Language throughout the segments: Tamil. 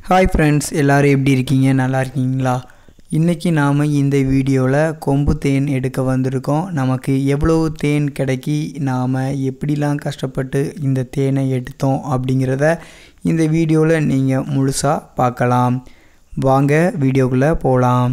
ஹாய் ஃப்ரெண்ட்ஸ் எல்லோரும் எப்படி இருக்கீங்க நல்லா இருக்கீங்களா இன்றைக்கி நாம் இந்த வீடியோவில் கொம்பு தேன் எடுக்க வந்திருக்கோம் நமக்கு எவ்வளவு தேன் கிடைக்கி நாம் எப்படிலாம் கஷ்டப்பட்டு இந்த தேனை எடுத்தோம் அப்படிங்கிறத இந்த வீடியோவில் நீங்கள் முழுசாக பார்க்கலாம் வாங்க வீடியோக்குள்ளே போகலாம்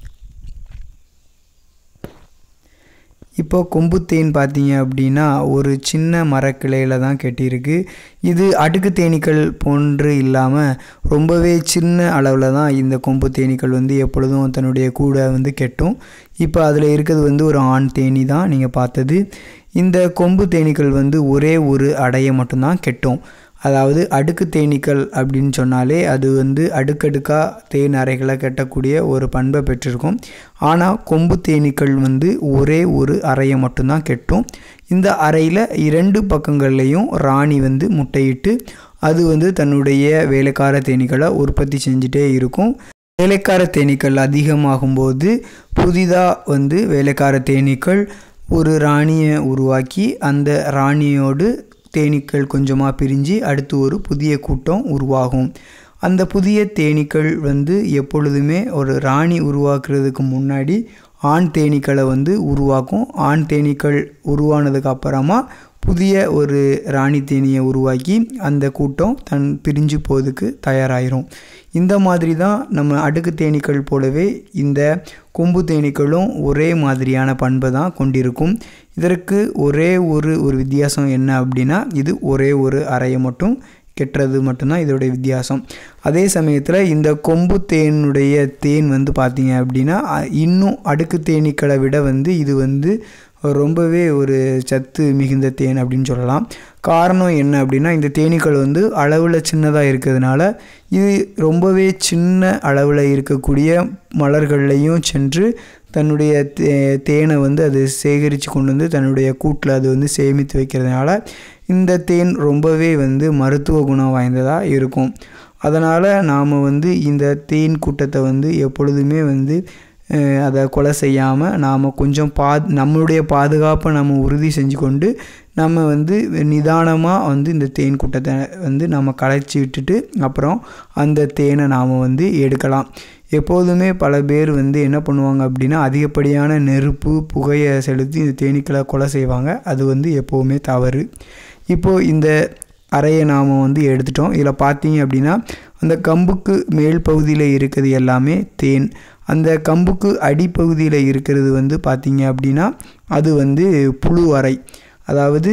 இப்போ கொம்பு தேன் பார்த்தீங்க அப்படின்னா ஒரு சின்ன மரக்கிளையில் தான் கட்டியிருக்கு இது அடுக்கு தேனீக்கள் போன்று இல்லாமல் ரொம்பவே சின்ன அளவில் தான் இந்த கொம்பு தேனீக்கள் வந்து எப்பொழுதும் தன்னுடைய கூடை வந்து கெட்டும் இப்போ அதில் இருக்கிறது வந்து ஒரு ஆண் தேனி தான் நீங்கள் பார்த்தது இந்த கொம்பு தேனீக்கள் வந்து ஒரே ஒரு அடையை மட்டும்தான் கெட்டும் அதாவது அடுக்கு தேனீக்கள் அப்படின்னு சொன்னாலே அது வந்து அடுக்கடுக்காக தேன் அறைகளை கட்டக்கூடிய ஒரு பண்பை பெற்றிருக்கும் ஆனால் கொம்பு தேனீக்கள் வந்து ஒரே ஒரு அறையை மட்டும்தான் கெட்டும் இந்த அறையில் இரண்டு பக்கங்கள்லேயும் ராணி வந்து முட்டையிட்டு அது வந்து தன்னுடைய வேலைக்கார தேனீக்களை உற்பத்தி செஞ்சுட்டே இருக்கும் வேலைக்கார தேனீக்கள் அதிகமாகும்போது புதிதாக வந்து வேலைக்கார தேனீக்கள் ஒரு ராணியை உருவாக்கி அந்த ராணியோடு தேனீக்கள் கொஞ்சமாக பிரிஞ்சு அடுத்து ஒரு புதிய கூட்டம் உருவாகும் அந்த புதிய தேனீக்கள் வந்து எப்பொழுதுமே ஒரு ராணி உருவாக்குறதுக்கு முன்னாடி ஆண் தேனீக்களை வந்து உருவாக்கும் ஆண் தேனீக்கள் உருவானதுக்கு அப்புறமா புதிய ஒரு ராணி தேனியை உருவாக்கி அந்த கூட்டம் தன் பிரிஞ்சு போவதுக்கு தயாராகிரும் இந்த மாதிரி தான் நம்ம அடுக்கு தேனீக்கள் போலவே இந்த கொம்பு தேனீக்களும் ஒரே மாதிரியான பண்பை தான் கொண்டிருக்கும் இதற்கு ஒரே ஒரு ஒரு வித்தியாசம் என்ன அப்படின்னா இது ஒரே ஒரு அறையை மட்டும் கெட்டுறது மட்டும்தான் இதோடைய வித்தியாசம் அதே சமயத்தில் இந்த கொம்பு தேனுடைய தேன் வந்து பார்த்திங்க அப்படின்னா இன்னும் அடுக்கு தேனீக்களை விட வந்து இது வந்து ரொம்பவே ஒரு சத்து மிகுந்த தேன் அப்படின்னு சொல்லலாம் காரணம் என்ன அப்படின்னா இந்த தேனீக்கள் வந்து அளவில் சின்னதாக இருக்கிறதுனால இது ரொம்பவே சின்ன அளவில் இருக்கக்கூடிய மலர்கள்லையும் சென்று தன்னுடைய தே தேனை வந்து அது சேகரித்து கொண்டு வந்து தன்னுடைய கூட்டில் அது வந்து சேமித்து வைக்கிறதுனால இந்த தேன் ரொம்பவே வந்து மருத்துவ குணம் வாய்ந்ததாக இருக்கும் அதனால் நாம் வந்து இந்த தேன் கூட்டத்தை வந்து எப்பொழுதுமே வந்து அதை கொலை செய்யாமல் நாம் கொஞ்சம் பா நம்மளுடைய பாதுகாப்பை நம்ம உறுதி செஞ்சு கொண்டு நம்ம வந்து நிதானமாக வந்து இந்த தேன் கூட்டத்தை வந்து நம்ம களைச்சி விட்டுட்டு அப்புறம் அந்த தேனை நாம் வந்து எடுக்கலாம் எப்போதுமே பல பேர் வந்து என்ன பண்ணுவாங்க அப்படின்னா அதிகப்படியான நெருப்பு புகையை செலுத்தி இந்த தேனீக்களை கொலை செய்வாங்க அது வந்து எப்போவுமே தவறு இப்போது இந்த அறையை நாம் வந்து எடுத்துட்டோம் இதில் பார்த்தீங்க அப்படின்னா அந்த கம்புக்கு மேல் பகுதியில் இருக்கிறது எல்லாமே தேன் அந்த கம்புக்கு அடிப்பகுதியில் இருக்கிறது வந்து பார்த்திங்க அப்படின்னா அது வந்து புழு அறை அதாவது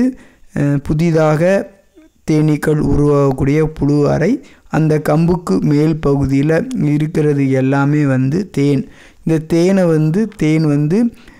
புதிதாக தேனீக்கள் உருவாகக்கூடிய புழு அறை அந்த கம்புக்கு மேல் பகுதியில் இருக்கிறது எல்லாமே வந்து தேன் இந்த தேனை வந்து தேன் வந்து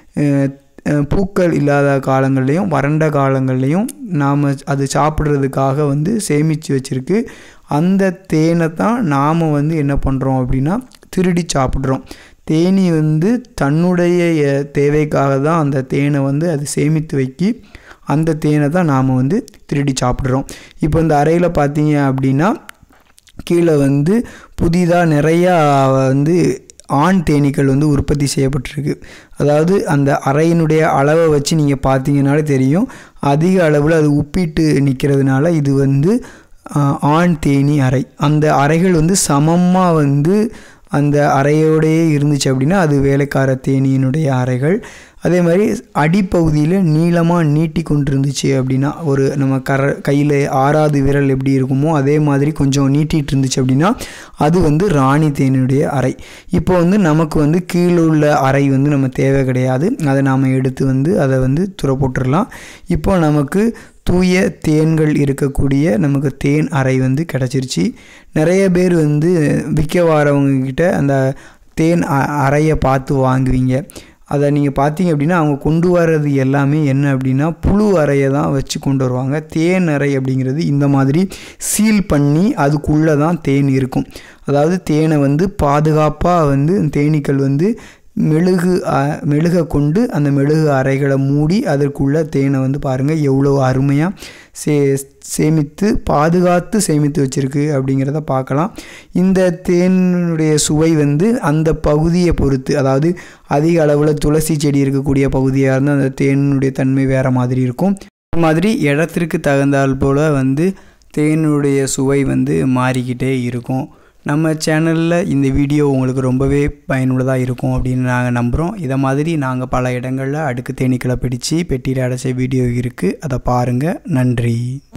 பூக்கள் இல்லாத காலங்கள்லேயும் வறண்ட காலங்கள்லேயும் நாம் அது சாப்பிட்றதுக்காக வந்து சேமித்து வச்சுருக்கு அந்த தேனை தான் நாம் வந்து என்ன பண்ணுறோம் அப்படின்னா திருடி சாப்பிட்றோம் தேனி வந்து தன்னுடைய தேவைக்காக தான் அந்த தேனை வந்து அது சேமித்து வைக்கி அந்த தேனை தான் நாம் வந்து திருடி சாப்பிட்றோம் இப்போ இந்த அறையில் பார்த்தீங்க அப்படின்னா கீழே வந்து புதிதாக நிறையா வந்து ஆண் தேனீக்கள் வந்து உற்பத்தி செய்யப்பட்டிருக்கு அதாவது அந்த அறையினுடைய அளவை வச்சு நீங்கள் பார்த்தீங்கனாலே தெரியும் அதிக அளவில் அது உப்பிட்டு நிற்கிறதுனால இது வந்து ஆண் தேனி அறை அந்த அறைகள் வந்து சமமாக வந்து அந்த அறையோடையே இருந்துச்சு அப்படின்னா அது வேலைக்கார தேனியினுடைய அறைகள் அதே மாதிரி அடிப்பகுதியில் நீளமாக நீட்டி கொண்டு இருந்துச்சு அப்படின்னா ஒரு நம்ம கர கையில் ஆறாவது விரல் எப்படி இருக்குமோ அதே மாதிரி கொஞ்சம் நீட்டிகிட்டு இருந்துச்சு அப்படின்னா அது வந்து ராணி தேனுடைய அறை இப்போ வந்து நமக்கு வந்து கீழே உள்ள அறை வந்து நம்ம தேவை கிடையாது அதை நாம் எடுத்து வந்து அதை வந்து துற போட்டுடலாம் இப்போ நமக்கு தூய தேன்கள் இருக்கக்கூடிய நமக்கு தேன் அறை வந்து கிடச்சிருச்சு நிறைய பேர் வந்து விற்க வரவங்கக்கிட்ட அந்த தேன் அறையை பார்த்து வாங்குவீங்க அதை நீங்கள் பார்த்தீங்க அப்படின்னா அவங்க கொண்டு வர்றது எல்லாமே என்ன அப்படின்னா புழு அறையை தான் வச்சு கொண்டு வருவாங்க தேன் அறை அப்படிங்கிறது இந்த மாதிரி சீல் பண்ணி அதுக்குள்ளே தான் தேன் இருக்கும் அதாவது தேனை வந்து பாதுகாப்பாக வந்து தேனீக்கள் வந்து மெழுகு மெழுகை கொண்டு அந்த மெழுகு அறைகளை மூடி அதற்குள்ள தேனை வந்து பாருங்கள் எவ்வளோ அருமையாக சே சேமித்து பாதுகாத்து சேமித்து வச்சுருக்கு அப்படிங்கிறத பார்க்கலாம் இந்த தேனுடைய சுவை வந்து அந்த பகுதியை பொறுத்து அதாவது அதிக அளவில் துளசி செடி இருக்கக்கூடிய பகுதியாக இருந்தால் அந்த தேனுடைய தன்மை வேறு மாதிரி இருக்கும் அது மாதிரி இடத்திற்கு தகுந்தால் போல் வந்து தேனுடைய சுவை வந்து மாறிக்கிட்டே இருக்கும் நம்ம சேனலில் இந்த வீடியோ உங்களுக்கு ரொம்பவே பயனுள்ளதாக இருக்கும் அப்படின்னு நாங்கள் நம்புகிறோம் இதை மாதிரி நாங்கள் பல இடங்களில் அடுக்கு தேனீக்களை பிடிச்சு பெட்டியில் அடைச்ச வீடியோ இருக்குது அதை பாருங்கள் நன்றி